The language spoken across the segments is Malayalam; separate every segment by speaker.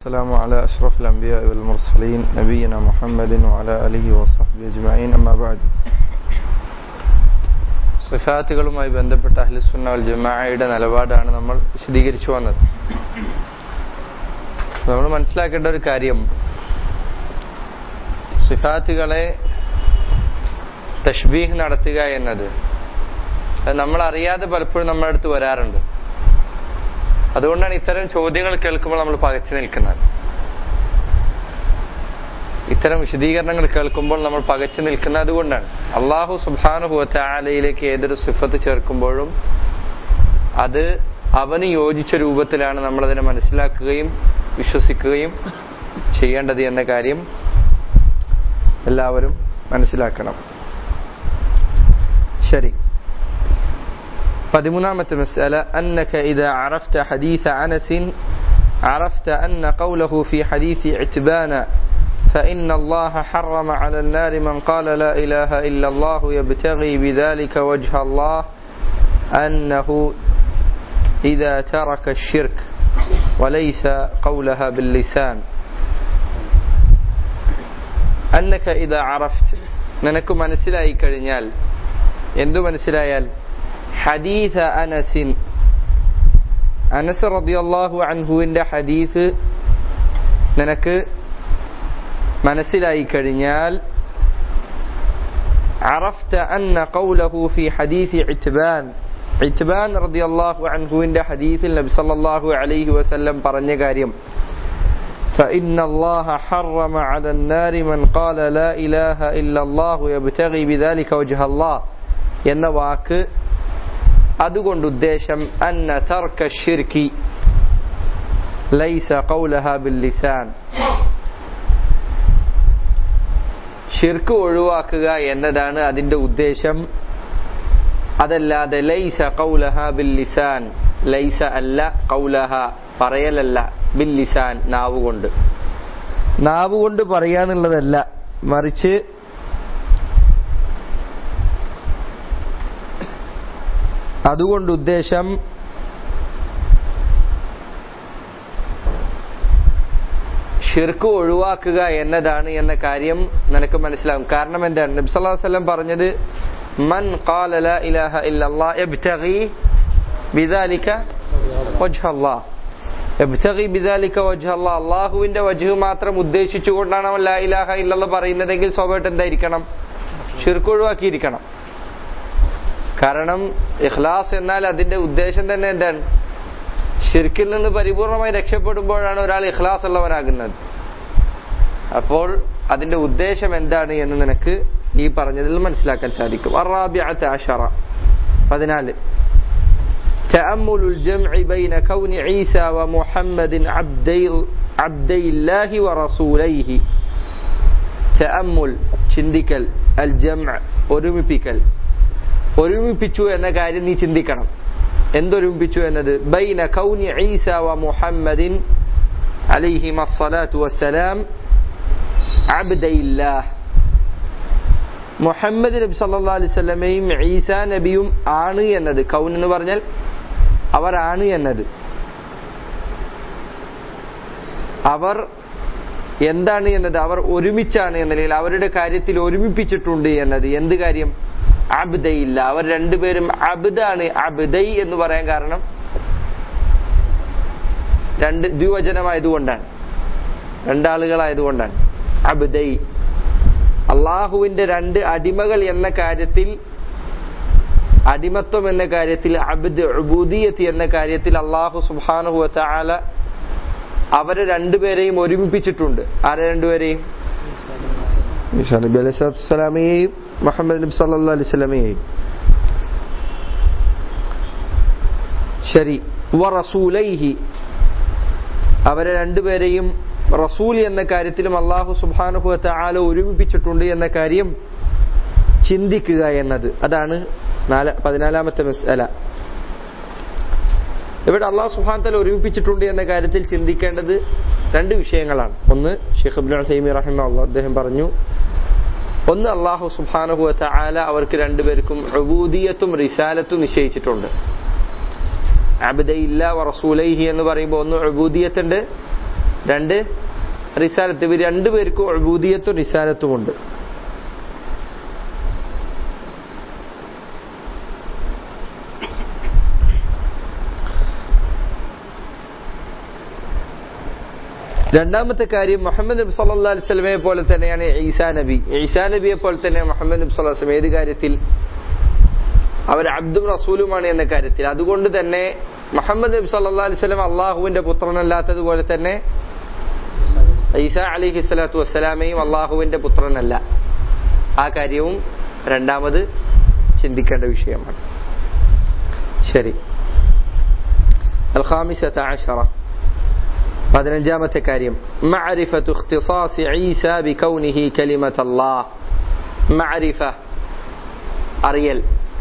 Speaker 1: السلام على أشرف الأنبياء والمرسلين نبينا محمد وعلى آله وصحبه أجمعين أما بعد സിഫാത്തുകളുമായി ബന്ധപ്പെട്ട അഹ്ലുസുന്ന വൽ ജമാഅയുടെ നിലപാടാണ് നമ്മൾ വിശദീകരിച്ചു വന്നത് നമ്മൾ മനസ്സിലാക്കേണ്ട ഒരു കാര്യം സിഫാത്തുകളെ തഷ്ബീഹ് നടത്തുക എന്നത് അത് നമ്മൾ അറിയാതെ പലപ്പോഴും നമ്മുടെ അടുത്ത് വരാറുണ്ട് അതുകൊണ്ടാണ് ഇത്തരം ചോദ്യങ്ങൾ കേൾക്കുമ്പോൾ നമ്മൾ പകച്ചു നിൽക്കുന്നത് ഇത്തരം വിശദീകരണങ്ങൾ കേൾക്കുമ്പോൾ നമ്മൾ പകച്ചു നിൽക്കുന്നത് അതുകൊണ്ടാണ് അള്ളാഹു സുബാനുഭവത്തെ ആലയിലേക്ക് ഏതൊരു സിഫത്ത് ചേർക്കുമ്പോഴും അത് അവന് യോജിച്ച രൂപത്തിലാണ് നമ്മൾ അതിനെ മനസ്സിലാക്കുകയും വിശ്വസിക്കുകയും ചെയ്യേണ്ടത് എന്ന കാര്യം എല്ലാവരും മനസ്സിലാക്കണം ശരി പതിമൂന്നാമത്തെ مسألة أنك إذا عرفت حديث أنس عرفت أن قوله في حديث عتبان فإن الله حرم على النار من قال لا إله إلا الله يبتغي بذلك وجه الله أنه إذا ترك الشرك وليس قولها باللسان أنك إذا عرفت നിനക്ക് മനസ്സിലായി കഴിഞ്ഞാൽ എന്തു മനസ്സിലായാൽ ഹദീസ അനസിൻ അനസ് റദിയല്ലാഹു അൻഹുവിന്റെ ഹദീസ് നിനക്ക് മനസ്സിലായി കഴിഞ്ഞാൽ عرفت أن قوله في حديث عتبان عتبان رضي الله عنه عند حديث النبي صلى الله عليه وسلم പറഞ്ഞ കാര്യം فإن الله حرم على النار من قال لا إله إلا الله يبتغي بذلك وجه الله എന്ന വാക്ക് അതുകൊണ്ട് ഉദ്ദേശം അന്ന തർക്ക ഷിർക്കി ലൈസ ഖൗലഹ ബിൽ ലിസാൻ ഷിർക്ക് ഒഴിവാക്കുക എന്നതാണ് അതിന്റെ ഉദ്ദേശം അതല്ലാതെ ലൈസ ഖൗലഹ ബിൽ ലിസാൻ ലൈസ അല്ല ഖൗലഹ പറയലല്ല ബിൽ ലിസാൻ നാവ് കൊണ്ട് നാവ് കൊണ്ട് പറയാന്നുള്ളതല്ല മറിച്ച് അതുകൊണ്ട് ഉദ്ദേശം ഷിർക്ക് ഒഴിവാക്കുക എന്നതാണ് എന്ന കാര്യം നിനക്ക് മനസ്സിലാകും കാരണം എന്താണ് നബ്സല്ലാ വല്ലം പറഞ്ഞത് മൻ ഖാല ലാ ഇലാഹ ഇല്ലല്ലാഹ് യബ്തഗി ബിദാലിക വജ്ഹ അല്ലാഹ് യബ്തഗി ബിദാലിക വജ്ഹ അല്ലാഹ് അല്ലാഹുവിന്റെ വജ്ഹ് മാത്രം ഉദ്ദേശിച്ചുകൊണ്ടാണ് അവൻ ലാ ഇലാഹ ഇല്ലല്ലാഹ് പറയുന്നതെങ്കിൽ സ്വാഭാവികമായിട്ട് എന്തായിരിക്കണം ഷിർക്ക് ഒഴിവാക്കിയിരിക്കണം കാരണം ഇഖ്ലാസ് എന്നാൽ അതിന്റെ ഉദ്ദേശം തന്നെ എന്താണ് ഷിർക്കിൽ നിന്ന് പരിപൂർണമായി രക്ഷപ്പെടുമ്പോഴാണ് ഒരാൾ ഇഖ്ലാസ് ഉള്ളവനാകുന്നത് അപ്പോൾ അതിന്റെ ഉദ്ദേശം എന്താണ് എന്ന് നിനക്ക് ഈ പറഞ്ഞതിൽ മനസ്സിലാക്കാൻ സാധിക്കും അറാബിഅത്ത് അഷറ പതിനാല് تأمل الجمع بين كون عيسى ومحمد عبدي عبدي الله ورسوليه تأمل ചിന്തിക്കൽ الجمع ഒരുമിപ്പിക്കൽ ഒരുമിപ്പിച്ചു എന്ന കാര്യം നീ ചിന്തിക്കണം എന്തൊരുമിപ്പിച്ചു എന്നത് ബൈന കൗനി ഈസ വ മുഹമ്മദിൻ അലൈഹി മസ്സലാത്തു വസ്സലാം അബ്ദയില്ലാഹ് മുഹമ്മദ് നബി സല്ലല്ലാഹു അലൈഹി വസല്ലമയും ഈസ നബിയും ആണ് എന്നത് കൗൻ എന്ന് പറഞ്ഞാൽ അവർ ആണ് എന്നത് അവർ എന്താണ് എന്നത് അവർ ഒരുമിച്ചാണ് എന്ന നിലയിൽ അവരുടെ കാര്യത്തിൽ ഒരുമിപ്പിച്ചിട്ടുണ്ട് എന്നത് എന്ത് കാര്യം അബ്ദയില്ല അവർ രണ്ടുപേരും അബ്ദാണ് അബ്ദൈ എന്ന് പറയാൻ കാരണം രണ്ട് ദ്വിവചനമായതുകൊണ്ടാണ് രണ്ടാളുകളായതുകൊണ്ടാണ് അബ്ദൈ അള്ളാഹുവിന്റെ രണ്ട് അടിമകൾ എന്ന കാര്യത്തിൽ അടിമത്വം എന്ന കാര്യത്തിൽ അബ്ദ് ഉബൂദിയത്ത് എന്ന കാര്യത്തിൽ അള്ളാഹു സുബാനുഹുവത്ത ആല അവരെ രണ്ടുപേരെയും ഒരുമിപ്പിച്ചിട്ടുണ്ട് ആരെ രണ്ടുപേരെയും നബി അലൈഹി സ്വലാമയെയും മുഹമ്മദ് നബി സല്ലാ അലൈഹി സ്വലമയെയും ശരി വറസൂലൈഹി അവരെ രണ്ടുപേരെയും റസൂൽ എന്ന കാര്യത്തിലും അള്ളാഹു സുബാനുഭവത്തെ ആല ഒരുമിപ്പിച്ചിട്ടുണ്ട് എന്ന കാര്യം ചിന്തിക്കുക എന്നത് അതാണ് നാല പതിനാലാമത്തെ മസ്അല ഇവിടെ അള്ളാഹു സുഹാൻ തല ഒരുമിപ്പിച്ചിട്ടുണ്ട് എന്ന കാര്യത്തിൽ ചിന്തിക്കേണ്ടത് രണ്ട് വിഷയങ്ങളാണ് ഒന്ന് ഷെയ്ഖ് അബ്ദുൽ സൈമി റഹിമ അദ്ദേഹം പറഞ്ഞു ഒന്ന് അള്ളാഹു സുബാനുഹുവത്ത ആല അവർക്ക് രണ്ടുപേർക്കും അബൂദിയത്തും റിസാലത്തും നിശ്ചയിച്ചിട്ടുണ്ട് അബദയില്ല റസൂലൈഹി എന്ന് പറയുമ്പോൾ ഒന്ന് അബൂദിയത്തുണ്ട് രണ്ട് റിസാലത്ത് ഇവർ രണ്ടുപേർക്കും അബൂദിയത്തും റിസാലത്തും ഉണ്ട് രണ്ടാമത്തെ കാര്യം മുഹമ്മദ് നബി സല്ലാ അലൈഹി സ്വലമയെ പോലെ തന്നെയാണ് ഈസാ നബി ഈസാ നബിയെ പോലെ തന്നെ മുഹമ്മദ് നബി സല്ലാ വസ്ലം ഏത് കാര്യത്തിൽ അവർ അബ്ദും റസൂലുമാണ് എന്ന കാര്യത്തിൽ അതുകൊണ്ട് തന്നെ മുഹമ്മദ് നബി സല്ലാ അലൈഹി സ്വലം അള്ളാഹുവിന്റെ പുത്രനല്ലാത്തതുപോലെ തന്നെ ഈസ അലിഹി സ്വലാത്തു വസ്സലാമയും അള്ളാഹുവിന്റെ പുത്രനല്ല ആ കാര്യവും രണ്ടാമത് ചിന്തിക്കേണ്ട വിഷയമാണ് ശരി الخامسة عشرة പതിനഞ്ചാമത്തെ കാര്യം മഅരിഫത്തു ഇഖ്തിസാസ് ഈസ ബികൗനിഹി കലിമത്ത് അല്ലാഹ് മഅരിഫ അറിയൽ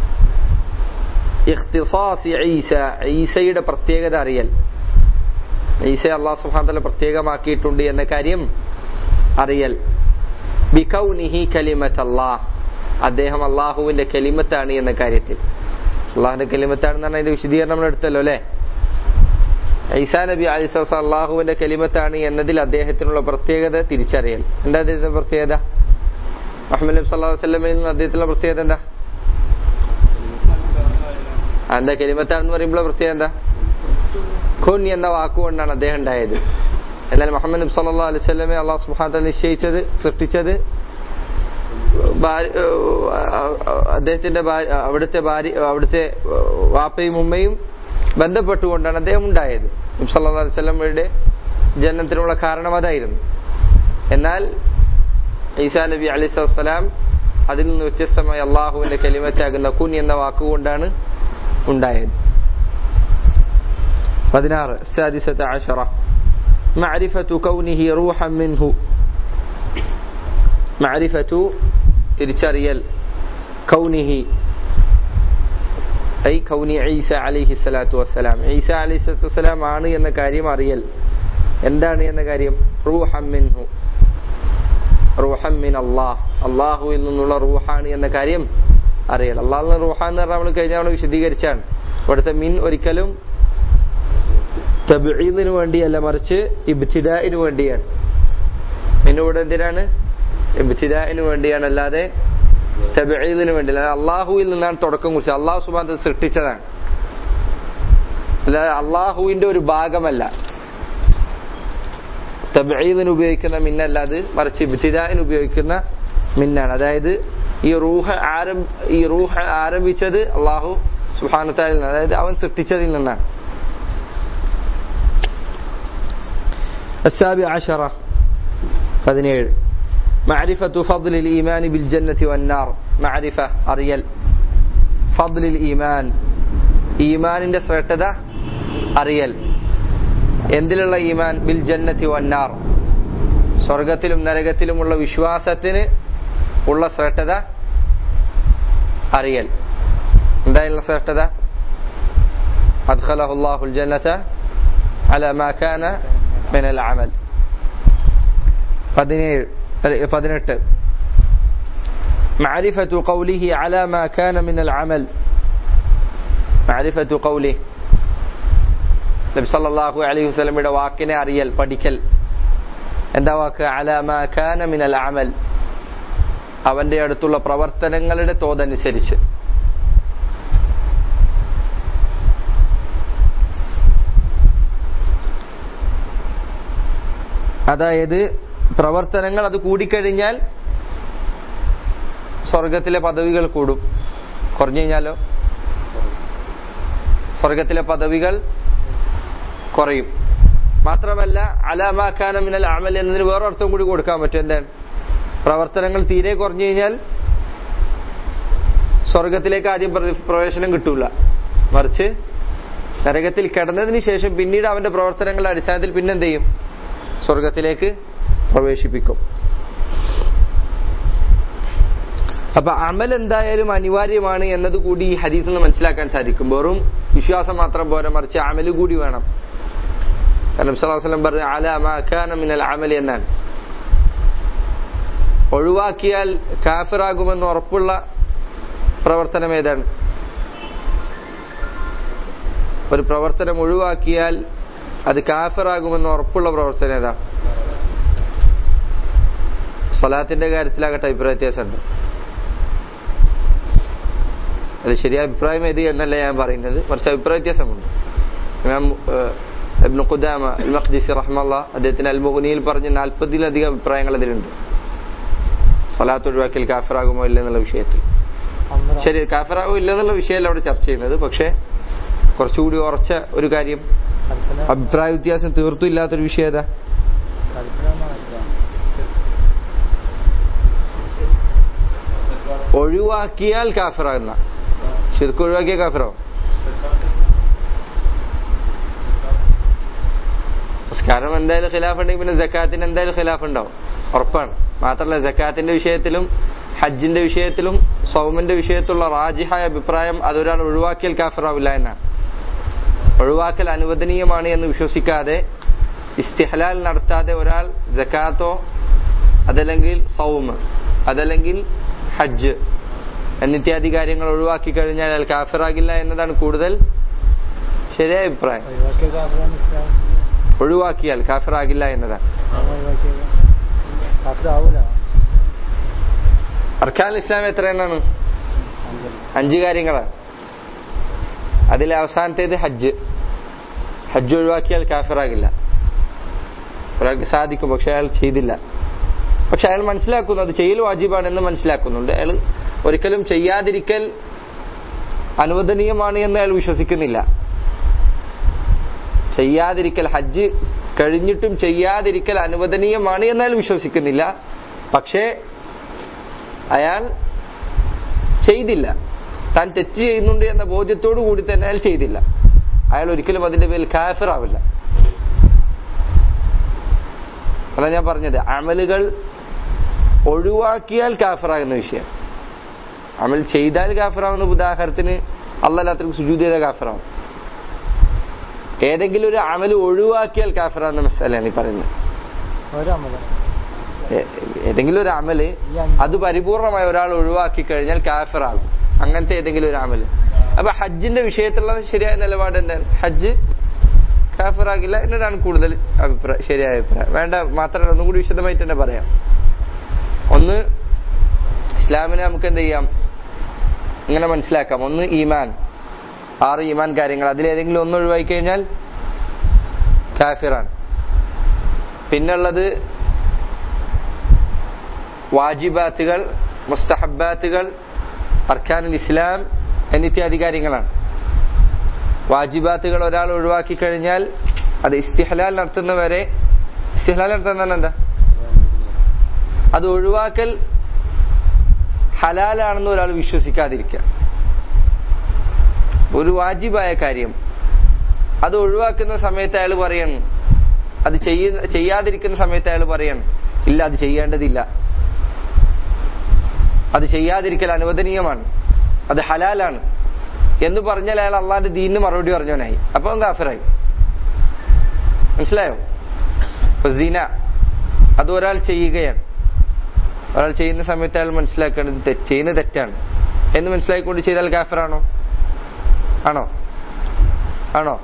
Speaker 1: ഇഖ്തിസാസ് ഈസ ഈസയുടെ പ്രത്യേകത അറിയൽ ഈസ അള്ളാഹു സുബ്ഹാനഹു വതആല പ്രത്യേകമാക്കിയിട്ടുണ്ട് എന്ന കാര്യം അറിയൽ ബികൗനിഹി കലിമത്ത് അല്ലാഹ് അദ്ദേഹം അള്ളാഹുവിന്റെ കലിമത്താണ് എന്ന കാര്യത്തിൽ അള്ളാഹുവിന്റെ കലിമത്താണെന്ന് പറഞ്ഞാൽ അതിന്റെ വിശദീകരണം നമ്മൾ എടുത്തല്ലോ അല്ലേ ഈസാ നബി അലിസ്വസ് അള്ളാഹുവിന്റെ കലിമത്താണ് എന്നതിൽ അദ്ദേഹത്തിനുള്ള പ്രത്യേകത തിരിച്ചറിയൽ എന്താ അദ്ദേഹത്തിന്റെ പ്രത്യേകത മുഹമ്മദ് നബി സല്ലാ വസ്ലമയിൽ നിന്ന് അദ്ദേഹത്തിനുള്ള പ്രത്യേകത എന്താ എന്താ കലിമത്താണെന്ന് പറയുമ്പോൾ പ്രത്യേകത എന്താ ഖുൻ എന്ന വാക്കുകൊണ്ടാണ് അദ്ദേഹം ഉണ്ടായത് എന്നാൽ മുഹമ്മദ് നബി സല്ലാ അലൈഹി സ്വലമെ അള്ളാഹു സുഹാത്ത നിശ്ചയിച്ചത് സൃഷ്ടിച്ചത് അദ്ദേഹത്തിന്റെ അവിടുത്തെ ഭാര്യ അവിടുത്തെ വാപ്പയും ഉമ്മയും ബന്ധപ്പെട്ടുകൊണ്ടാണ് അദ്ദേഹം ഉണ്ടായത് സല്ലാ അലൈഹി സ്വലമയുടെ ജനനത്തിനുള്ള കാരണം അതായിരുന്നു എന്നാൽ ഈസാ നബി അലൈഹി വസ്സലാം അതിൽ നിന്ന് വ്യത്യസ്തമായി അള്ളാഹുവിന്റെ കലിമറ്റാകുന്ന കുൻ എന്ന വാക്കുകൊണ്ടാണ് ഉണ്ടായത് പതിനാറ് السادسة عشرة معرفة كونه روحا منه معرفة തിരിച്ചറിയൽ കൗനിഹി ഐ കൗനി ഈസ അലിഹി സ്വലാത്തു വസ്സലാം ഈസ അലി സ്വലാത്തു വസ്സലാം ആണ് എന്ന കാര്യം അറിയൽ എന്താണ് എന്ന കാര്യം റൂഹമ്മിൻഹു റൂഹമ്മിൻ അള്ളാഹ് അള്ളാഹുവിൽ നിന്നുള്ള റൂഹാണ് എന്ന കാര്യം അറിയൽ അള്ളാഹു റൂഹാന്ന് പറഞ്ഞാൽ നമ്മൾ കഴിഞ്ഞ തവണ വിശദീകരിച്ചാണ് ഇവിടുത്തെ മിൻ ഒരിക്കലും തബീദിന് വേണ്ടിയല്ല മറിച്ച് ഇബ്തിദായിന് വേണ്ടിയാണ് മിന്നിവിടെ എന്തിനാണ് ഇബ്തിദായിന് വേണ്ടിയാണ് അല്ലാതെ തബീദിന് വേണ്ടി അല്ലാതെ അള്ളാഹുവിൽ നിന്നാണ് തുടക്കം കുറിച്ചത് അള്ളാഹു സുബാൻ സൃഷ്ടിച്ചതാണ് അല്ലാതെ അള്ളാഹുവിന്റെ ഒരു ഭാഗമല്ല തബീദിന് ഉപയോഗിക്കുന്ന മിന്നല്ല അത് മറിച്ച് ഇബ്തിദായിന് ഉപയോഗിക്കുന്ന മിന്നാണ് അതായത് ഈ റൂഹ ആരംഭ ഈ റൂഹ ആരംഭിച്ചത് അള്ളാഹു സുബാനത്താലിൽ നിന്ന് അതായത് അവൻ സൃഷ്ടിച്ചതിൽ നിന്നാണ് السابع عشرة പതിനേഴ് معرفة فضل الإيمان بالجنة والنار معرفة അറിയൽ فضل الإيمان ഈമാനിന്റെ ശ്രേഷ്ഠത അറിയൽ എന്തിലുള്ള ഈമാൻ ബിൽ ജന്നത്തി വന്നാർ സ്വർഗത്തിലും നരകത്തിലുമുള്ള വിശ്വാസത്തിന് ഉള്ള ശ്രേഷ്ഠത അറിയൽ എന്തായുള്ള ശ്രേഷ്ഠത أدخله الله الجنة على ما كان من العمل പതിനേഴ് പതിനെട്ട് معرفة قوله على ما كان من العمل معرفة قوله നബി സല്ലല്ലാഹു അലൈഹി വസല്ലമയുടെ വാക്കിനെ അറിയൽ പഠിക്കൽ എന്താ വാക്ക് അലാമ കാന മിനൽ അമൽ അവന്റെ അടുത്തുള്ള പ്രവർത്തനങ്ങളുടെ തോതനുസരിച്ച് അതായത് പ്രവർത്തനങ്ങൾ അത് കൂടിക്കഴിഞ്ഞാൽ സ്വർഗത്തിലെ പദവികൾ കൂടും കുറഞ്ഞു കഴിഞ്ഞാലോ സ്വർഗത്തിലെ പദവികൾ കുറയും മാത്രമല്ല അലാമാക്കാന മിനൽ അമൽ എന്നതിന് വേറെ അർത്ഥം കൂടി കൊടുക്കാൻ പറ്റും എന്താണ് പ്രവർത്തനങ്ങൾ തീരെ കുറഞ്ഞു കഴിഞ്ഞാൽ സ്വർഗത്തിലേക്ക് ആദ്യം പ്രവേശനം കിട്ടൂല മറിച്ച് നരകത്തിൽ കിടന്നതിന് ശേഷം പിന്നീട് അവന്റെ പ്രവർത്തനങ്ങളുടെ അടിസ്ഥാനത്തിൽ പിന്നെന്ത് ചെയ്യും സ്വർഗത്തിലേക്ക് പ്രവേശിപ്പിക്കും അപ്പൊ അമൽ എന്തായാലും അനിവാര്യമാണ് എന്നത് കൂടി ഈ ഹദീസിൽ നിന്ന് മനസ്സിലാക്കാൻ സാധിക്കും വെറും വിശ്വാസം മാത്രം പോരാ മറിച്ച് അമൽ കൂടി വേണം കാരണം സലാഹുലം പറഞ്ഞ അല മിനൽ അമൽ എന്നാണ് ഒഴിവാക്കിയാൽ കാഫിറാകുമെന്ന് ഉറപ്പുള്ള പ്രവർത്തനം ഏതാണ് ഒരു പ്രവർത്തനം ഒഴിവാക്കിയാൽ അത് കാഫിറാകുമെന്ന് ഉറപ്പുള്ള പ്രവർത്തനം ഏതാ സ്വലാത്തിന്റെ കാര്യത്തിലാകട്ടെ അഭിപ്രായ വ്യത്യാസമുണ്ട് അത് ശരിയായ അഭിപ്രായം ഏത് എന്നല്ല ഞാൻ പറയുന്നത് കുറച്ച് അഭിപ്രായ വ്യത്യാസമുണ്ട് ഇമാം ഇബ്നു ഖുദാമ അൽ മഖ്ദിസി റഹ്മല്ല അദ്ദേഹത്തിന് അൽ മുഗ്നിയിൽ പറഞ്ഞ നാൽപ്പതിലധികം അഭിപ്രായങ്ങൾ അതിലുണ്ട് സ്വലാത്ത് ഒഴിവാക്കിയാൽ കാഫിറാകുമോ ഇല്ല എന്നുള്ള വിഷയത്തിൽ ശരി കാഫിറാകുമോ ഇല്ല എന്നുള്ള വിഷയമല്ല അവിടെ ചർച്ച ചെയ്യുന്നത് പക്ഷേ കുറച്ചുകൂടി ഉറച്ച ഒരു കാര്യം അഭിപ്രായ വ്യത്യാസം തീർത്തും ഇല്ലാത്തൊരു വിഷയം ഏതാ ഒഴിവാക്കിയാൽ കാഫിറാകുന്ന ശിർക്ക് ഒഴിവാക്കിയ കാഫിറാവും കാരണം എന്തായാലും ഖിലാഫ് ഉണ്ടെങ്കിൽ പിന്നെ ജക്കാത്തിന് എന്തായാലും ഖിലാഫ് ഉണ്ടാവും ഉറപ്പാണ് മാത്രമല്ല ജക്കാത്തിന്റെ വിഷയത്തിലും ഹജ്ജിന്റെ വിഷയത്തിലും സൗമിന്റെ വിഷയത്തിലുള്ള റാജിഹായ അഭിപ്രായം അതൊരാൾ ഒഴിവാക്കിയാൽ കാഫിറാവില്ല എന്നാണ് ഒഴിവാക്കൽ അനുവദനീയമാണ് എന്ന് വിശ്വസിക്കാതെ ഇസ്തിഹലാൽ നടത്താതെ ഒരാൾ ജക്കാത്തോ അതല്ലെങ്കിൽ സൗമ് അതല്ലെങ്കിൽ ഹജ്ജ് എന്നിത്യാദി കാര്യങ്ങൾ ഒഴിവാക്കി കഴിഞ്ഞാൽ അയാൾ കാഫിറാകില്ല എന്നതാണ് കൂടുതൽ ശരിയായ അഭിപ്രായം ഒഴിവാക്കിയാൽ കാഫിറാകില്ല എന്നതാണ് അർഖാൻ ഇസ്ലാം എത്ര എണ്ണാണ് അഞ്ച് കാര്യങ്ങളാണ് അതിൽ അവസാനത്തേത് ഹജ്ജ് ഹജ്ജ് ഒഴിവാക്കിയാൽ കാഫിറാകില്ല ഒരാൾക്ക് സാധിക്കും പക്ഷെ അയാൾ ചെയ്തില്ല പക്ഷെ അയാൾ മനസ്സിലാക്കുന്നു അത് ചെയ്യൽ വാജിബാണെന്ന് മനസ്സിലാക്കുന്നുണ്ട് അയാൾ ഒരിക്കലും ചെയ്യാതിരിക്കൽ അനുവദനീയമാണ് എന്ന് അയാൾ വിശ്വസിക്കുന്നില്ല ചെയ്യാതിരിക്കൽ ഹജ്ജ് കഴിഞ്ഞിട്ടും ചെയ്യാതിരിക്കൽ അനുവദനീയമാണ് എന്ന് അയാൾ വിശ്വസിക്കുന്നില്ല പക്ഷേ അയാൾ ചെയ്തില്ല താൻ തെറ്റ് ചെയ്യുന്നുണ്ട് എന്ന ബോധ്യത്തോടു കൂടി തന്നെ അയാൾ ചെയ്തില്ല അയാൾ ഒരിക്കലും അതിന്റെ പേരിൽ കാഫിറാവില്ല അതാ ഞാൻ പറഞ്ഞത് അമലുകൾ ഒഴിവാക്കിയാൽ കാഫിറാകുന്ന വിഷയം അമൽ ചെയ്താൽ കാഫിറാവുന്ന ഉദാഹരണത്തിന് അല്ലല്ലാത്തർക്ക് സുജൂത് ചെയ്ത കാഫിറാവും ഏതെങ്കിലും ഒരു അമൽ ഒഴിവാക്കിയാൽ കാഫിറാവുന്ന മസാലയാണ് ഈ പറയുന്നത് ഏതെങ്കിലും ഒരു അമല് അത് പരിപൂർണമായി ഒരാൾ ഒഴിവാക്കി കഴിഞ്ഞാൽ കാഫിറാകും അങ്ങനത്തെ ഏതെങ്കിലും ഒരു അമല് അപ്പൊ ഹജ്ജിന്റെ വിഷയത്തിലുള്ള ശരിയായ നിലപാട് എന്താണ് ഹജ്ജ് കാഫിറാകില്ല എന്നതാണ് കൂടുതൽ അഭിപ്രായം ശരിയായ അഭിപ്രായം വേണ്ട മാത്രമല്ല ഒന്നും കൂടി വിശദമായിട്ട് തന്നെ പറയാം ഒന്ന് ഇസ്ലാമിനെ നമുക്ക് എന്ത് ചെയ്യാം ഇങ്ങനെ മനസ്സിലാക്കാം ഒന്ന് ഈമാൻ ആറ് ഈമാൻ കാര്യങ്ങൾ അതിലേതെങ്കിലും ഒന്ന് ഒഴിവാക്കി കഴിഞ്ഞാൽ കാഫിറാണ് പിന്നുള്ളത് വാജിബാത്തുകൾ മുസ്തഹബാത്തുകൾ അർഖാനുൽ ഇസ്ലാം എന്നിത്യാദി കാര്യങ്ങളാണ് വാജിബാത്തുകൾ ഒരാൾ ഒഴിവാക്കി കഴിഞ്ഞാൽ അത് ഇസ്തിഹലാൽ നടത്തുന്നവരെ ഇസ്തിഹലാൽ നടത്തുന്ന എന്താ അത് ഒഴിവാക്കൽ ഹലാലാണെന്ന് ഒരാൾ വിശ്വസിക്കാതിരിക്കുക ഒരു വാജിബായ കാര്യം അത് ഒഴിവാക്കുന്ന സമയത്ത് അയാൾ പറയണം അത് ചെയ്യ ചെയ്യാതിരിക്കുന്ന സമയത്ത് അയാൾ പറയണം ഇല്ല അത് ചെയ്യേണ്ടതില്ല അത് ചെയ്യാതിരിക്കൽ അനുവദനീയമാണ് അത് ഹലാലാണ് എന്ന് പറഞ്ഞാൽ അയാൾ അള്ളാന്റെ ദീനിന് മറുപടി പറഞ്ഞവനായി അപ്പൊ അവൻ കാഫിറായി മനസ്സിലായോ ഇപ്പൊ സീന അത് ഒരാൾ ചെയ്യുകയാണ് ഒരാൾ ചെയ്യുന്ന സമയത്ത് അയാൾ മനസ്സിലാക്കേണ്ടത് തെറ്റ് ചെയ്യുന്ന തെറ്റാണ് എന്ന് മനസ്സിലാക്കിക്കൊണ്ട് ചെയ്താൽ കാഫിറാണോ ആണോ ആണോ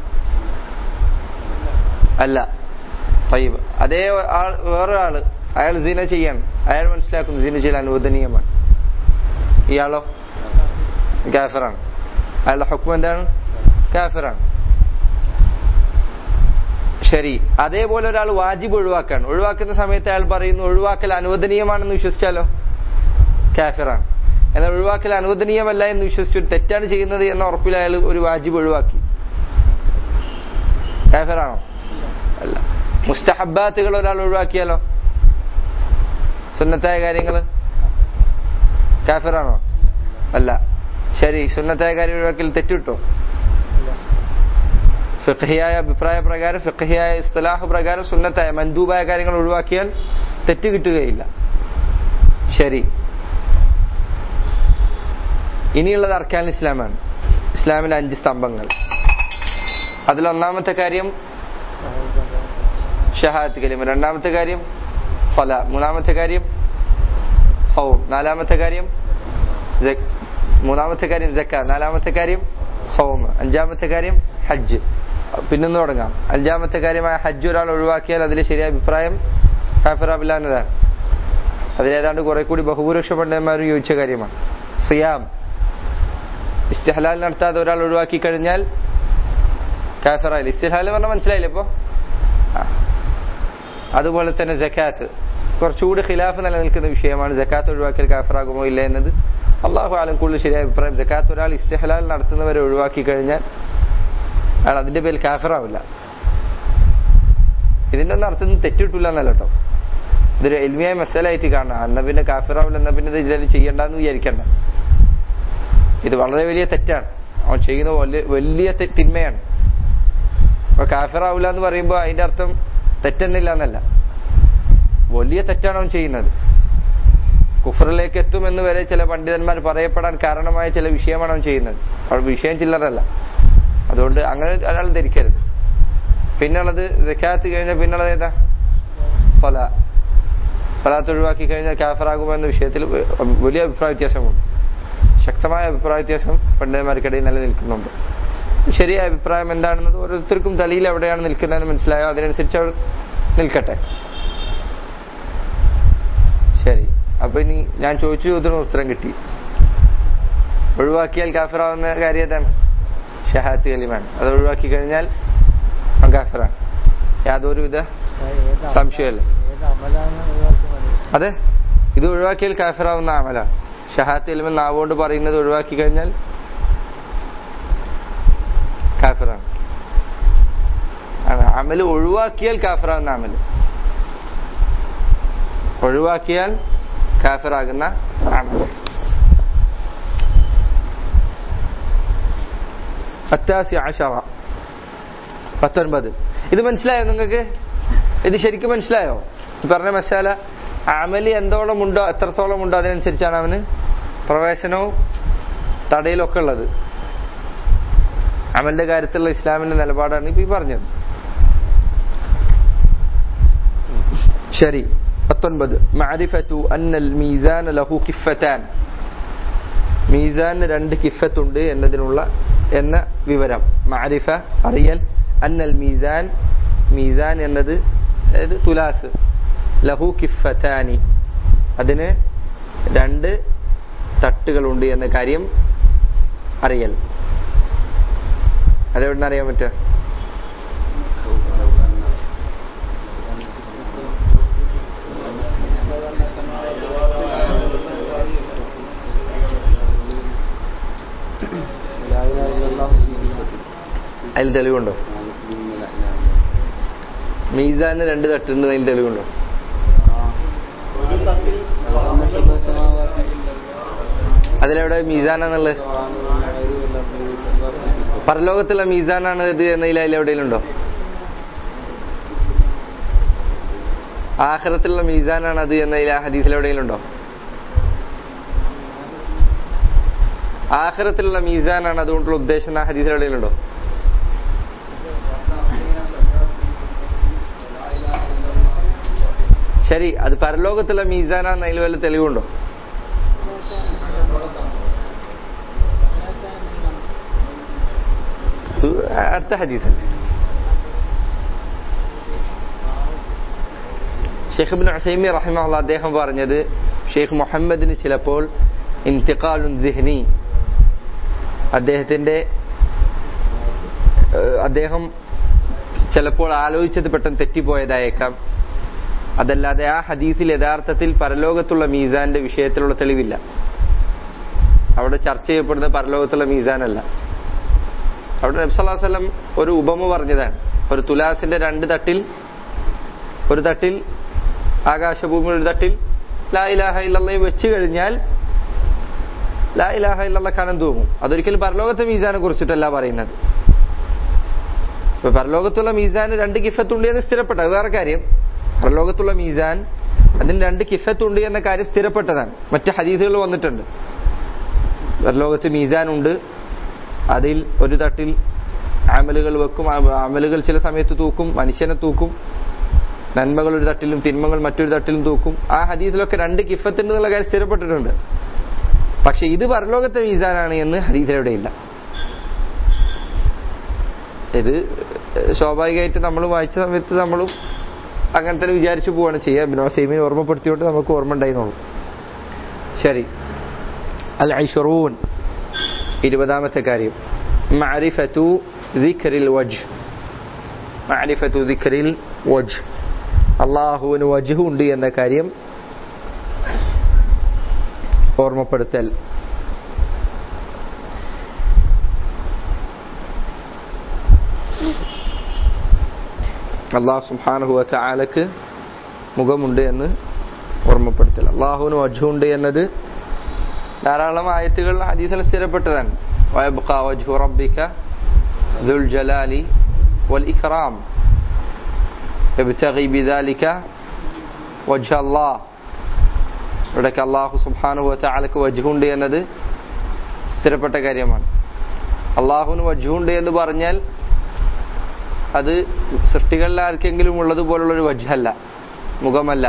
Speaker 1: അല്ല തയ്യബ് അതേ ആൾ വേറൊരാള് അയാൾ സീന ചെയ്യാണ് അയാൾ മനസ്സിലാക്കുന്നു സീന ചെയ്യൽ അനുവദനീയമാണ് ഇയാളോ കാഫിറാണ് അയാളുടെ ഹുക്കം എന്താണ് കാഫിറാണ് ശരി അതേപോലെ ഒരാൾ വാജിബ് ഒഴിവാക്കാണ് ഒഴിവാക്കുന്ന സമയത്ത് അയാൾ പറയുന്നു ഒഴിവാക്കൽ അനുവദനീയമാണെന്ന് വിശ്വസിച്ചാലോ കാഫിറാണ് എന്നാൽ ഒഴിവാക്കൽ അനുവദനീയമല്ല എന്ന് വിശ്വസിച്ചു തെറ്റാണ് ചെയ്യുന്നത് എന്ന ഉറപ്പിൽ അയാൾ ഒരു വാജിബ് ഒഴിവാക്കി കാഫിറാണോ അല്ല മുസ്തഹബാത്തുകൾ ഒരാൾ ഒഴിവാക്കിയാലോ സുന്നത്തായ കാര്യങ്ങൾ കാഫിറാണോ അല്ല ശരി സുന്നത്തായ കാര്യം ഒഴിവാക്കൽ തെറ്റിട്ടോ ഫിഖഹിയായ അഭിപ്രായ പ്രകാരം ഫിഖഹിയായ ഇസ്തലാഹ് പ്രകാരം സുന്നത്തായ മൻദൂബായ കാര്യങ്ങൾ ഒഴിവാക്കിയാൽ തെറ്റ് കിട്ടുകയില്ല ശരി ഇനിയുള്ളത് അർക്കാൻ ഇസ്ലാമാണ് ഇസ്ലാമിന്റെ അഞ്ച് സ്തംഭങ്ങൾ അതിലൊന്നാമത്തെ കാര്യം ഷഹാദത്ത് കലിമ രണ്ടാമത്തെ കാര്യം ഫല മൂന്നാമത്തെ കാര്യം സൗം നാലാമത്തെ കാര്യം മൂന്നാമത്തെ കാര്യം ജക്ക നാലാമത്തെ കാര്യം സൗമ് അഞ്ചാമത്തെ കാര്യം ഹജ്ജ് പിന്നൊന്ന് തുടങ്ങാം അഞ്ചാമത്തെ കാര്യമായ ഹജ്ജ് ഒരാൾ ഒഴിവാക്കിയാൽ അതിൽ ശരിയായ അഭിപ്രായം കാഫിറാബില്ല എന്നതാണ് അതിലേതാണ്ട് കുറെ കൂടി ബഹുഭൂരിപക്ഷ പണ്ഡിതന്മാരും യോജിച്ച കാര്യമാണ് സിയാം ഇസ്തിഹലാൽ നടത്താതെ ഒരാൾ ഒഴിവാക്കി കഴിഞ്ഞാൽ കാഫിറായില്ല ഇസ്തിഹലാൽ പറഞ്ഞാൽ മനസ്സിലായില്ലേ ഇപ്പോ ആ. അതുപോലെ തന്നെ ജക്കാത്ത് കുറച്ചുകൂടി ഖിലാഫ് നിലനിൽക്കുന്ന വിഷയമാണ് ജക്കാത്ത് ഒഴിവാക്കിയാൽ കാഫിറാകുമോ ഇല്ല എന്നത് അള്ളാഹു ആലം കൂടുതൽ ശരിയായ അഭിപ്രായം ജക്കാത്ത് ഒരാൾ ഇസ്തിഹലാൽ നടത്തുന്നവരെ ഒഴിവാക്കി കഴിഞ്ഞാൽ അയാൾ അതിന്റെ പേരിൽ കാഫിറാവില്ല ഇതിന്റെ ഒന്നും അർത്ഥം തെറ്റിട്ടില്ല എന്നല്ല കേട്ടോ ഇതൊരു എൽമിയായ മസാലായിട്ട് കാണാം എന്നാ പിന്നെ കാഫിറാവില്ല എന്നാ പിന്നെ ഇത് ഇതിൽ ചെയ്യണ്ടെന്ന് വിചാരിക്കണ്ട ഇത് വളരെ വലിയ തെറ്റാണ് അവൻ ചെയ്യുന്ന വലിയ വലിയ തെ- തിന്മയാണ് അപ്പൊ കാഫിറാവില്ല എന്ന് പറയുമ്പോൾ അതിന്റെ അർത്ഥം തെറ്റെന്നില്ല എന്നല്ല വലിയ തെറ്റാണ് അവൻ ചെയ്യുന്നത് കുഫറിലേക്ക് എത്തുമെന്ന് വരെ ചില പണ്ഡിതന്മാർ പറയപ്പെടാൻ കാരണമായ ചില വിഷയമാണ് അവൻ ചെയ്യുന്നത് അവിടെ വിഷയം ചില്ലറല്ല അതുകൊണ്ട് അങ്ങനെ ഒരാൾ ധരിക്കരുത് പിന്നുള്ളത് ജക്കാത്ത് കഴിഞ്ഞാൽ പിന്നുള്ളത് ഏതാ സ്വല സ്വലാത്ത് ഒഴിവാക്കി കഴിഞ്ഞാൽ കാഫറാകുമോ എന്ന വിഷയത്തിൽ വലിയ അഭിപ്രായ വ്യത്യാസമുണ്ട് ശക്തമായ അഭിപ്രായ വ്യത്യാസം പണ്ഡിതന്മാർക്കിടയിൽ നിലനിൽക്കുന്നുണ്ട് ശരിയായ അഭിപ്രായം എന്താണെന്നത് ഓരോരുത്തർക്കും തലയിൽ എവിടെയാണ് നിൽക്കുന്നതെന്ന് മനസ്സിലായോ അതിനനുസരിച്ച് അവർ നിൽക്കട്ടെ ശരി അപ്പൊ ഇനി ഞാൻ ചോദിച്ചു ചോദ്യത്തിന് ഉത്തരം കിട്ടി ഒഴിവാക്കിയാൽ കാഫിറാവുന്ന കാര്യം ഏതാണ് ഷഹാത്ത് കലിമാണ് അത് ഒഴിവാക്കി കഴിഞ്ഞാൽ അവൻ കാഫിറാണ് യാതൊരുവിധ സംശയമല്ല
Speaker 2: ഏത് അമലാണ് ഒഴിവാക്കി മതി
Speaker 1: അതെ ഇത് ഒഴിവാക്കിയാൽ കാഫിറാവുന്ന അമല ഷഹാത്ത് കലിമ നാവുകൊണ്ട് പറയുന്നത് ഒഴിവാക്കി കഴിഞ്ഞാൽ കാഫിറാണ് ആണ്. അമല് ഒഴിവാക്കിയാൽ കാഫിറാവുന്ന അമല് ഒഴിവാക്കിയാൽ കാഫിറാകുന്ന അമല് പത്താസി ആഷറ പത്തൊൻപത് ഇത് മനസ്സിലായോ നിങ്ങൾക്ക് ഇത് ശരിക്കും മനസ്സിലായോ ഈ പറഞ്ഞ മസാല അമലി എന്തോളം ഉണ്ടോ എത്രത്തോളം ഉണ്ടോ അതിനനുസരിച്ചാണ് അവന് പ്രവേശനവും തടയിലും ഒക്കെ ഉള്ളത് അമലിന്റെ കാര്യത്തിലുള്ള ഇസ്ലാമിന്റെ നിലപാടാണ് ഇപ്പൊ ഈ പറഞ്ഞത് ശരി പത്തൊൻപത് മാരിഫത്തു അന്നൽ മീസാൻ ലഹു കിഫത്താൻ മീസാന് രണ്ട് കിഫത്തുണ്ട് എന്നതിനുള്ള എന്ന വിവരം മാരിഫ അറിയൽ അന്നൽ മീസാൻ മീസാൻ എന്നത് അതായത് തുലാസ് ലഹു കിഫത്താനി അതിന് രണ്ട് തട്ടുകളുണ്ട് എന്ന കാര്യം അറിയൽ അതെവിടെ അറിയാൻ പറ്റുക അതിൽ തെളിവുണ്ടോ മീസാന് രണ്ട് തട്ടുണ്ട് അതിൽ തെളിവുണ്ടോ അതിലെവിടെ മീസാനാന്നുള്ളത് പരലോകത്തുള്ള മീസാനാണ് ഇത് എന്നതിൽ അതിലെവിടെയും ഉണ്ടോ ആഖിറത്തിലുള്ള മീസാനാണ് അത് എന്നതിൽ ആ ഹദീസിൽ എവിടെയെങ്കിലും ഉണ്ടോ ആഖിറത്തിലുള്ള മീസാനാണ് അതുകൊണ്ടുള്ള ഉദ്ദേശം ആ ഹദീസിൽ എവിടെയെങ്കിലും ഉണ്ടോ ശരി അത് പരലോകത്തുള്ള മീസാനാന്ന് അതിൽ വല്ല തെളിവുണ്ടോ ഇത് അടുത്ത ഹദീസല്ലേ ഷെയ്ഖ് ബിൻ അസൈമി റഹിമഹുള്ള അദ്ദേഹം പറഞ്ഞത് ഷെയ്ഖ് മുഹമ്മദിന് ചിലപ്പോൾ ഇന്തിഖാലുൻ ദിഹ്നി അദ്ദേഹത്തിന്റെ ഏഹ്, അദ്ദേഹം ചിലപ്പോൾ ആലോചിച്ചത് പെട്ടെന്ന് തെറ്റിപ്പോയതായേക്കാം അതല്ലാതെ ആ ഹദീസിൽ യഥാർത്ഥത്തിൽ പരലോകത്തുള്ള മീസാന്റെ വിഷയത്തിലുള്ള തെളിവില്ല അവിടെ ചർച്ച ചെയ്യപ്പെടുന്ന പരലോകത്തുള്ള മീസാനല്ല അവിടെ നബ്സല്ലാസ്ലം ഒരു ഉപമ പറഞ്ഞതാണ് ഒരു തുലാസിന്റെ രണ്ട് തട്ടിൽ ഒരു തട്ടിൽ ആകാശഭൂമി ഒരു തട്ടിൽ ലാ ഇലാഹ ഇല്ലല്ലയും വെച്ച് കഴിഞ്ഞാൽ ലാ ഇലാഹ ഇല്ലല്ല കനം തൂങ്ങും അതൊരിക്കലും പരലോകത്തെ മീസാനെ കുറിച്ചിട്ടല്ല പറയുന്നത് ഇപ്പൊ പരലോകത്തുള്ള മീസാന് രണ്ട് കിഫത്തുണ്ട് എന്ന് സ്ഥിരപ്പെട്ട അത് വേറെ കാര്യം പരലോകത്തുള്ള മീസാൻ അതിന് രണ്ട് കിഫത്തുണ്ട് എന്ന കാര്യം സ്ഥിരപ്പെട്ടതാണ് മറ്റ് ഹദീസുകൾ വന്നിട്ടുണ്ട് പരലോകത്ത് മീസാൻ ഉണ്ട് അതിൽ ഒരു തട്ടിൽ അമലുകൾ വെക്കും ആ- അമലുകൾ ചില സമയത്ത് തൂക്കും മനുഷ്യനെ തൂക്കും നന്മകൾ ഒരു തട്ടിലും തിന്മകൾ മറ്റൊരു തട്ടിലും തൂക്കും ആ ഹദീസിലൊക്കെ രണ്ട് കിഫത്തുണ്ട് എന്നുള്ള കാര്യം സ്ഥിരപ്പെട്ടിട്ടുണ്ട് പക്ഷെ ഇത് പരലോകത്തെ മീസാനാണ് എന്ന് ഹദീസിലെവിടെയില്ല ഇത് ഏഹ്, സ്വാഭാവികമായിട്ട് നമ്മൾ വായിച്ച സമയത്ത് നമ്മളും അങ്ങനെ തന്നെ വിചാരിച്ചു പോവാണ് ചെയ്യുക ഇബ്നു ഉസൈമീൻ ഓർമ്മപ്പെടുത്തിയോണ്ട് നമുക്ക് ഓർമ്മ ഉണ്ടായിരുന്നുള്ളൂ ശരി അൽ ഐഷറൂൻ ഇരുപതാമത്തെ കാര്യം മഅരിഫത്തു ദിക്റിൽ വജ് മഅരിഫത്തു ദിക്റിൽ വജ് അള്ളാഹുവിന് വജ് ഉണ്ട് എന്ന കാര്യം ഓർമ്മപ്പെടുത്തൽ അള്ളാഹു സുബ്ഹാനഹു വ തആലക്ക് മുഖമുണ്ട് എന്ന് ഓർമ്മപ്പെടുത്തൽ അള്ളാഹുവിന് വജുണ്ട് എന്നത് ധാരാളം ആയത്തുകളിൽ ഹദീസിൽ സ്ഥിരപ്പെട്ടതാണ് വയബ്ഖാ വജ്ഹു റബ്ബിക ദുൽ ജലാലി വൽ ഇക്റാം യബ്തഗി ബിദാലിക വജ്ഹ അല്ലാഹ് ഇവിടേക്ക് അള്ളാഹു സുബ്ഹാനഹു വ തആലക്ക് വജ്ഹുണ്ട് എന്നത് സ്ഥിരപ്പെട്ട കാര്യമാണ് അള്ളാഹുവിന് വജ്ഹുണ്ട് എന്ന് പറഞ്ഞാൽ അത് സൃഷ്ടികളിൽ ആർക്കെങ്കിലും ഉള്ളതുപോലുള്ളൊരു വജ്ഹല്ല മുഖമല്ല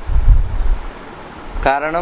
Speaker 1: കാരണം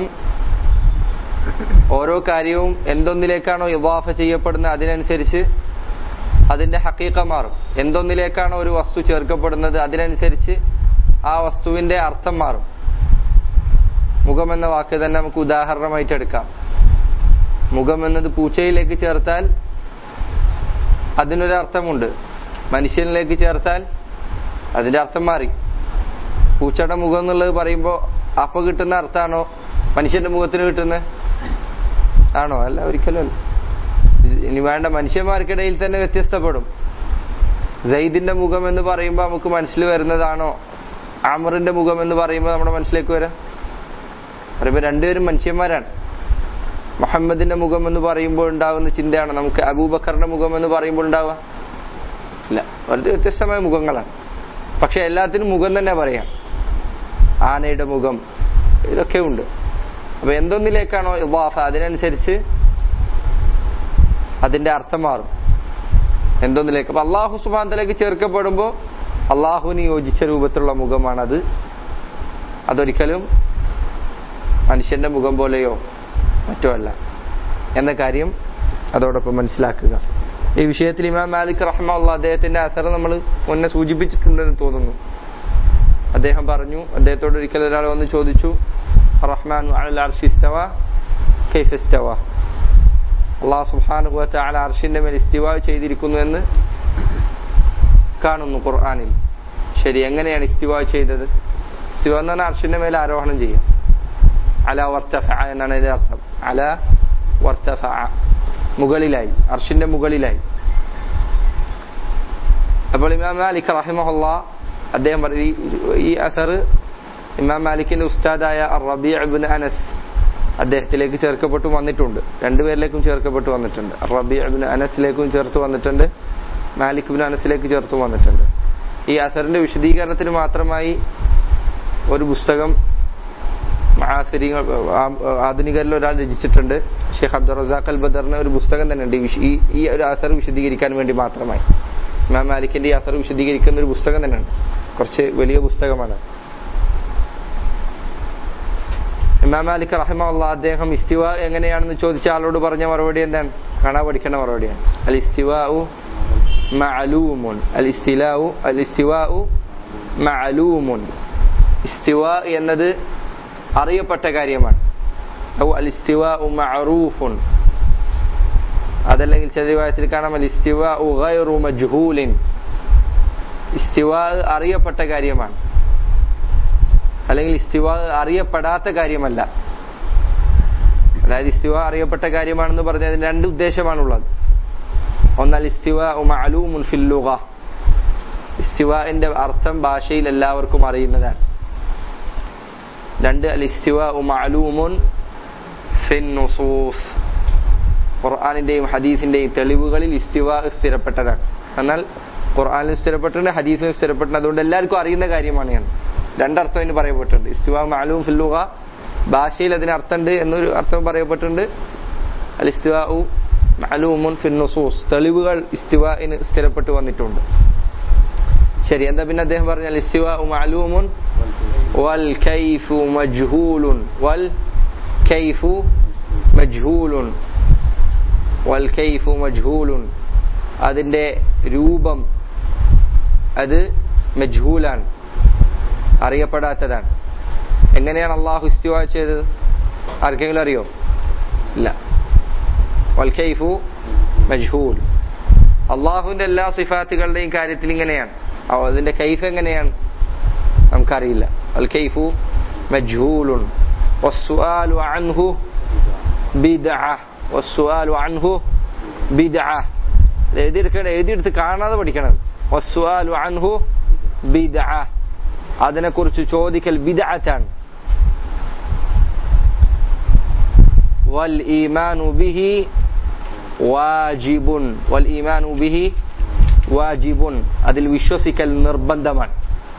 Speaker 1: ഓരോ കാര്യവും എന്തൊന്നിലേക്കാണോ ഇവാഫ ചെയ്യപ്പെടുന്നത് അതിനനുസരിച്ച് അതിന്റെ ഹക്കീക്ക മാറും എന്തൊന്നിലേക്കാണോ ഒരു വസ്തു ചേർക്കപ്പെടുന്നത് അതിനനുസരിച്ച് ആ വസ്തുവിന്റെ അർത്ഥം മാറും മുഖം എന്ന വാക്ക് തന്നെ നമുക്ക് ഉദാഹരണമായിട്ട് എടുക്കാം മുഖം എന്നത് പൂച്ചയിലേക്ക് ചേർത്താൽ അതിനൊരു അർത്ഥമുണ്ട് മനുഷ്യനിലേക്ക് ചേർത്താൽ അതിന്റെ അർത്ഥം മാറി പൂച്ചയുടെ മുഖം എന്നുള്ളത് പറയുമ്പോൾ അപ്പൊ കിട്ടുന്ന അർത്ഥമാണോ മനുഷ്യന്റെ മുഖത്തിന് കിട്ടുന്നത് ആണോ അല്ല ഒരിക്കലും അല്ല ഇനി വേണ്ട മനുഷ്യന്മാർക്കിടയിൽ തന്നെ വ്യത്യസ്തപ്പെടും ജയ്ദിന്റെ മുഖം എന്ന് പറയുമ്പോൾ നമുക്ക് മനസ്സിൽ വരുന്നതാണോ ആമറിന്റെ മുഖം എന്ന് പറയുമ്പോൾ നമ്മുടെ മനസ്സിലേക്ക് വരാം പറയുമ്പോൾ രണ്ടുപേരും മനുഷ്യന്മാരാണ് മുഹമ്മദിന്റെ മുഖം എന്ന് പറയുമ്പോൾ ഉണ്ടാവുന്ന ചിന്തയാണ് നമുക്ക് അബൂബക്കറിന്റെ മുഖം എന്ന് പറയുമ്പോൾ ഉണ്ടാവുക ഇല്ല വളരെ വ്യത്യസ്തമായ മുഖങ്ങളാണ് പക്ഷെ എല്ലാത്തിനും മുഖം തന്നെ പറയാം ആനയുടെ മുഖം ഇതൊക്കെ ഉണ്ട് അപ്പൊ എന്തൊന്നിലേക്കാണോ ഇവാഫ അതിനനുസരിച്ച് അതിന്റെ അർത്ഥം മാറും എന്തൊന്നിലേക്ക് അപ്പൊ അള്ളാഹു സുബാന്തലേക്ക് ചേർക്കപ്പെടുമ്പോൾ അള്ളാഹുവിന് യോജിച്ച രൂപത്തിലുള്ള മുഖമാണത് അതൊരിക്കലും മനുഷ്യന്റെ മുഖം പോലെയോ മറ്റോ അല്ല എന്ന കാര്യം അതോടൊപ്പം മനസ്സിലാക്കുക ഈ വിഷയത്തിൽ ഇമാം മാലിക് റഹ്മുള്ള അദ്ദേഹത്തിന്റെ അസർ നമ്മൾ മുന്നേ സൂചിപ്പിച്ചിട്ടുണ്ടെന്ന് തോന്നുന്നു അദ്ദേഹം പറഞ്ഞു അദ്ദേഹത്തോട് ഒരിക്കൽ ഒരാൾ വന്ന് ചോദിച്ചു റഹ്മാൻ അലൽ അർഷി ഇസ്തവ കൈഫ് ഇസ്തവ അള്ളാഹു സുബ്ഹാനഹു വ തആല അർഷിന്റെ മേൽ ഇസ്തിവ ചെയ്തിരിക്കുന്നു എന്ന് കാണുന്നു ഖുർആനിൽ ശരി എങ്ങനെയാണ് ഇസ്തിവ ചെയ്തത് ഇസ്തിവ എന്ന് പറഞ്ഞാൽ അർഷിന്റെ മേൽ ആരോഹണം ചെയ്യും അല വർത്തഫ എന്നാണ് ഇതിന്റെ അർത്ഥം അല വർത്തഫ മുകളിലായി അർഷിന്റെ മുകളിലായി അപ്പോൾ ഇമാം മാലിക് റഹിമഹുല്ല അദ്ദേഹം പറഞ്ഞു ഈ- ഈ അസർ ഇമാം മാലിക്കിന്റെ ഉസ്താദായ റബി അബിൻ അനസ് അദ്ദേഹത്തിലേക്ക് ചേർക്കപ്പെട്ടു വന്നിട്ടുണ്ട് രണ്ടുപേരിലേക്കും ചേർക്കപ്പെട്ടു വന്നിട്ടുണ്ട് റബി അബിൻ അനസിലേക്കും ചേർത്ത് വന്നിട്ടുണ്ട് മാലിക് ബിൻ അനസിലേക്ക് ചേർത്ത് വന്നിട്ടുണ്ട് ഈ അസറിന്റെ വിശദീകരണത്തിന് മാത്രമായി ഒരു പുസ്തകം മഹാസിരിങ്ങൾ ആധുനികരിൽ ഒരാൾ രചിച്ചിട്ടുണ്ട് ഷെയ്ഖ് അബ്ദുൾ റസാഖ് അൽ ബദറിന് ഒരു പുസ്തകം തന്നെ ഉണ്ട് ഈ വിശ- ഈ- ഈ ഒരു അസർ വിശദീകരിക്കാൻ വേണ്ടി മാത്രമായി ഇമാം മാലിക്കിന്റെ ഈ അസർ വിശദീകരിക്കുന്ന ഒരു പുസ്തകം തന്നെയാണ് കുറച്ച് വലിയ പുസ്തകമാണ് ഇമാം മാലിക് റഹിമുള്ള അദ്ദേഹം ഇസ്തിവ എങ്ങനെയാണെന്ന് ചോദിച്ച ആളോട് പറഞ്ഞ മറുപടി എന്താണ് കാണാൻ പഠിക്കേണ്ട മറുപടിയാണ് അൽ ഇസ്തിവാഉ മഅലൂമുൻ അൽ ഇസ്തിലാഉ അൽ ഇസ്തിവാഉ മഅലൂമുൻ ഇസ്തിവ എന്നത് അറിയപ്പെട്ട കാര്യമാണ് ഔ അൽ ഇസ്തിവാഉ മഅറൂഫുൻ അതല്ലെങ്കിൽ ചില രൂപത്തിൽ കാണാം അൽ ഇസ്തിവാഉ ഗൈറു മജ്ഹൂലിൻ ഇസ്തിവ അറിയപ്പെട്ട കാര്യമാണ് അല്ലെങ്കിൽ ഇസ്തിവ അറിയപ്പെടാത്ത കാര്യമല്ല അതായത് ഇസ്തിവ അറിയപ്പെട്ട കാര്യമാണെന്ന് പറഞ്ഞാൽ അതിന് രണ്ട് ഉദ്ദേശമാണുള്ളത് ഒന്ന് അൽ ഇസ്തിവ മഅലൂമുൻ ഫിൽ ലുഗ ഇസ്തിവന്റെ അർത്ഥം ഭാഷയിൽ എല്ലാവർക്കും അറിയുന്നതാണ് രണ്ട് അൽ ഇസ്തിവ മഅലൂമുൻ ഫിൻ നുസൂസ് ഖുർആാനിന്റെയും ഹദീസിന്റെയും തെളിവുകളിൽ ഇസ്തിവ സ്ഥിരപ്പെട്ടതാണ് എന്നാൽ ഖുർആാനിൽ സ്ഥിരപ്പെട്ടിട്ടുണ്ട് ഹദീസിൽ സ്ഥിരപ്പെട്ടിട്ടുണ്ട് അതുകൊണ്ട് എല്ലാവർക്കും അറിയുന്ന കാര്യമാണ് ഞാൻ രണ്ടർത്ഥം ഇതിന് പറയപ്പെട്ടിട്ടുണ്ട് ഇസ്തിവ മാലൂം ഫില്ലുക ഭാഷയിൽ അതിന് അർത്ഥമുണ്ട് എന്നൊരു അർത്ഥം പറയപ്പെട്ടിട്ടുണ്ട് അൽ ഇസ്തിവ മാലൂമുൻ ഫിൻ നുസൂസ് തെളിവുകൾ ഇസ്തിവന് സ്ഥിരപ്പെട്ടു വന്നിട്ടുണ്ട് ശരി എന്താ പിന്നെ അദ്ദേഹം പറഞ്ഞ അൽ ഇസ്തിവ മാലൂമുൻ വൽ കൈഫു മജ്ഹൂലുൻ വൽ കൈഫു മജ്ഹൂലുൻ വൽ കൈഫു മജ്ഹൂലുൻ അതിന്റെ രൂപം അത് മജ്ഹൂലാണ് അറിയപ്പെടാത്തതാണ് എങ്ങനെയാണ് അള്ളാഹു ഇസ്തിവ ചെയ്തത് ആർക്കെങ്കിലും അറിയോ ഇല്ല വൽക്കൈഫു മജ്ഹൂൽ അള്ളാഹുവിന്റെ എല്ലാ സിഫാത്തുകളുടെയും കാര്യത്തിൽ ഇങ്ങനെയാണ് അപ്പൊ അതിന്റെ കൈഫ് എങ്ങനെയാണ് നമുക്കറിയില്ല അൽ കൈഫു മജ്ഹൂലുൻ വസ്സുആലു അൻഹു ബിദ്അ വസ്സുആലു അൻഹു ബിദ്അ ഇത് എഴുതിയെടുക്കണം എഴുതിയെടുത്ത് കാണാതെ പഠിക്കണം വസ്സുആലു അൻഹു ബിദ്അ അതിനെക്കുറിച്ച് ചോദിക്കൽ ബിദ്അത്താണ് വൽ ഈമാനു ബിഹി വാജിബുൻ വൽ ഈമാനു ബിഹി വാജിബുൻ അതിൽ വിശ്വസിക്കൽ നിർബന്ധമാണ്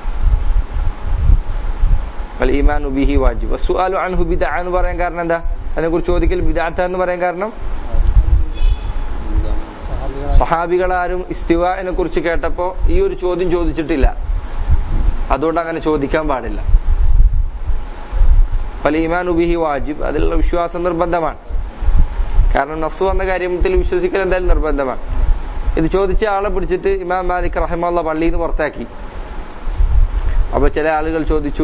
Speaker 1: വൽ ഈമാനു ബിഹി വാജിബ് വസ്സുആലു അൻഹു ബിദ്അ എന്ന് പറയാൻ കാരണം എന്താ അതിനെക്കുറിച്ച് ചോദിക്കൽ ബിദ്അത്ത എന്ന് പറയാൻ കാരണം
Speaker 2: സഹാബികൾ
Speaker 1: സഹാബികളാരും ഇസ്തിവാനെ കുറിച്ച് കേട്ടപ്പോ ഈ ഒരു ചോദ്യം ചോദിച്ചിട്ടില്ല അതുകൊണ്ട് അങ്ങനെ ചോദിക്കാൻ പാടില്ല പല ഈമാൻ ഉബിഹി വാജിബ് അതിലുള്ള വിശ്വാസം നിർബന്ധമാണ് കാരണം നസ് വന്ന കാര്യത്തിൽ വിശ്വസിക്കൽ എന്തായാലും നിർബന്ധമാണ് ഇത് ചോദിച്ച ആളെ പിടിച്ചിട്ട് ഇമാം മാലിക് റഹമുള്ള പള്ളിയിൽ നിന്ന് പുറത്താക്കി അപ്പൊ ചില ആളുകൾ ചോദിച്ചു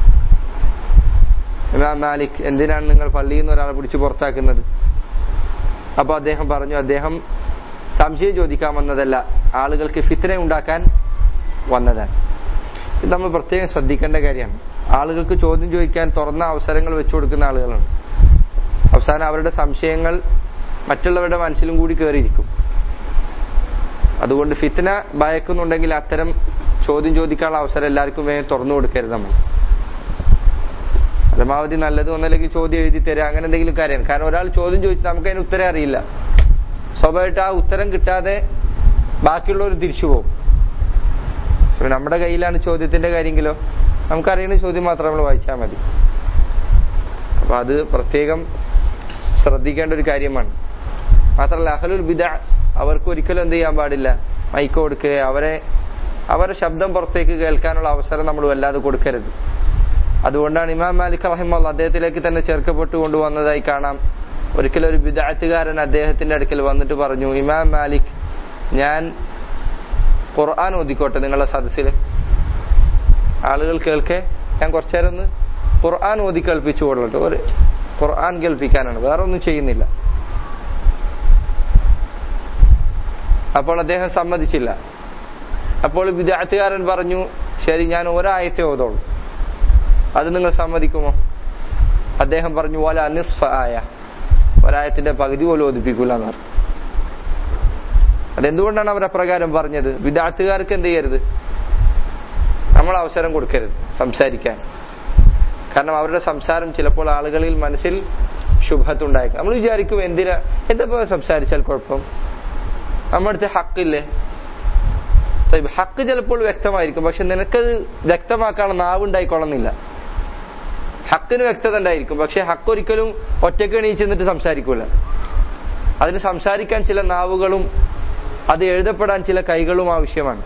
Speaker 1: ഇമാം മാലിക് എന്തിനാണ് നിങ്ങൾ പള്ളിയിൽ നിന്ന് ഒരാളെ പിടിച്ച് പുറത്താക്കുന്നത് അപ്പൊ അദ്ദേഹം പറഞ്ഞു അദ്ദേഹം സംശയം ചോദിക്കാൻ വന്നതല്ല ആളുകൾക്ക് ഫിത്തന ഉണ്ടാക്കാൻ വന്നതാണ് ഇത് നമ്മൾ പ്രത്യേകം ശ്രദ്ധിക്കേണ്ട കാര്യമാണ് ആളുകൾക്ക് ചോദ്യം ചോദിക്കാൻ തുറന്ന അവസരങ്ങൾ വെച്ചു കൊടുക്കുന്ന ആളുകളാണ് അവസാനം അവരുടെ സംശയങ്ങൾ മറ്റുള്ളവരുടെ മനസ്സിലും കൂടി കയറിയിരിക്കും അതുകൊണ്ട് ഫിത്തന ഭയക്കുന്നുണ്ടെങ്കിൽ അത്തരം ചോദ്യം ചോദിക്കാനുള്ള അവസരം എല്ലാവർക്കും വേഗം തുറന്നു കൊടുക്കരുത് നമ്മൾ പരമാവധി നല്ലത് ഒന്നല്ലെങ്കിൽ ചോദ്യം എഴുതി തരാം അങ്ങനെ എന്തെങ്കിലും കാര്യമാണ് കാരണം ഒരാൾ ചോദ്യം ചോദിച്ചാൽ നമുക്ക് അതിന് ഉത്തരം അറിയില്ല സ്വാഭാവികമായിട്ട് ആ ഉത്തരം കിട്ടാതെ ബാക്കിയുള്ളവർ തിരിച്ചു പോകും പക്ഷെ നമ്മുടെ കയ്യിലാണ് ചോദ്യത്തിന്റെ കാര്യമെങ്കിലോ നമുക്കറിയുന്ന ചോദ്യം മാത്രം നമ്മൾ വായിച്ചാൽ മതി അപ്പൊ അത് പ്രത്യേകം ശ്രദ്ധിക്കേണ്ട ഒരു കാര്യമാണ് മാത്രമല്ല അഹലുൽ ബിദ അവർക്ക് ഒരിക്കലും എന്ത് ചെയ്യാൻ പാടില്ല മൈക്ക് കൊടുക്കുക അവരെ അവരുടെ ശബ്ദം പുറത്തേക്ക് കേൾക്കാനുള്ള അവസരം നമ്മൾ വല്ലാതെ കൊടുക്കരുത് അതുകൊണ്ടാണ് ഇമാം മാലിക് റഹിമുള്ള അദ്ദേഹത്തിലേക്ക് തന്നെ ചേർക്കപ്പെട്ടു കൊണ്ടുവന്നതായി കാണാം ഒരിക്കലും ഒരു വിദാറ്റുകാരൻ അദ്ദേഹത്തിന്റെ അടുക്കൽ വന്നിട്ട് പറഞ്ഞു ഇമാം മാലിക് ഞാൻ ഖുർആൻ ഓതിക്കോട്ടെ നിങ്ങളുടെ സദസ്സിൽ ആളുകൾ കേൾക്കെ ഞാൻ കുറച്ചേരം ഒന്ന് ഖുർആൻ ഓതി കേൾപ്പിച്ചു കൊള്ളട്ടെ ഒരു ഖുർആൻ കേൾപ്പിക്കാനാണ് വേറെ ഒന്നും ചെയ്യുന്നില്ല അപ്പോൾ അദ്ദേഹം സമ്മതിച്ചില്ല അപ്പോൾ വിദ്യാർത്ഥികാരൻ പറഞ്ഞു ശരി ഞാൻ ഒരായത്തെ ഓതോളൂ അത് നിങ്ങൾ സമ്മതിക്കുമോ അദ്ദേഹം പറഞ്ഞു വല നിസ്ഫ ആയ ഒരായത്തിന്റെ പകുതി പോലും ഓദിപ്പിക്കൂല എന്ന് പറഞ്ഞു അതെന്തുകൊണ്ടാണ് അവർ അപ്രകാരം പറഞ്ഞത് വിദ്യാർത്ഥികാർക്ക് എന്ത് ചെയ്യരുത് നമ്മൾ അവസരം കൊടുക്കരുത് സംസാരിക്കാൻ കാരണം അവരുടെ സംസാരം ചിലപ്പോൾ ആളുകളിൽ മനസ്സിൽ ശുഭത്തുണ്ടായേക്കും നമ്മൾ വിചാരിക്കും എന്തിനാ എന്തപ്പോ സംസാരിച്ചാൽ കുഴപ്പം നമ്മുടെ അടുത്ത് ഹക്കില്ലേ തയ്യബ് ഹക്ക് ചിലപ്പോൾ വ്യക്തമായിരിക്കും പക്ഷെ നിനക്കത് വ്യക്തമാക്കാനുള്ള നാവ് ഉണ്ടായിക്കൊള്ളുന്നില്ല ഹക്കിന് വ്യക്തത ഉണ്ടായിരിക്കും പക്ഷെ ഹക്ക് ഒരിക്കലും ഒറ്റയ്ക്ക് എണീച്ച് നിന്നിട്ട് സംസാരിക്കൂല അതിന് സംസാരിക്കാൻ ചില നാവുകളും അത് എഴുതപ്പെടാൻ ചില കൈകളും ആവശ്യമാണ്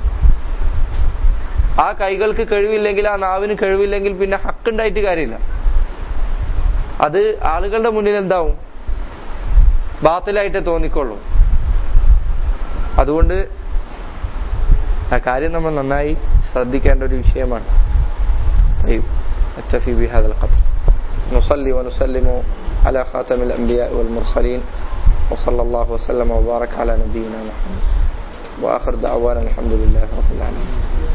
Speaker 1: ആ കൈകൾക്ക് കഴിവില്ലെങ്കിൽ ആ നാവിന് കഴിവില്ലെങ്കിൽ പിന്നെ ഹക്കുണ്ടായിട്ട് കാര്യമില്ല അത് ആളുകളുടെ മുന്നിൽ എന്താവും ബാത്തിലായിട്ട് തോന്നിക്കൊള്ളും അതുകൊണ്ട് ആ കാര്യം നമ്മൾ നന്നായി ശ്രദ്ധിക്കേണ്ട ഒരു വിഷയമാണ് طيب نكتفي بهذا القدر نصلي ونسلم على خاتم الأنبياء والمرسلين وصلى الله وسلم وبارك على نبينا محمد وآخر دعوانا الحمد لله رب العالمين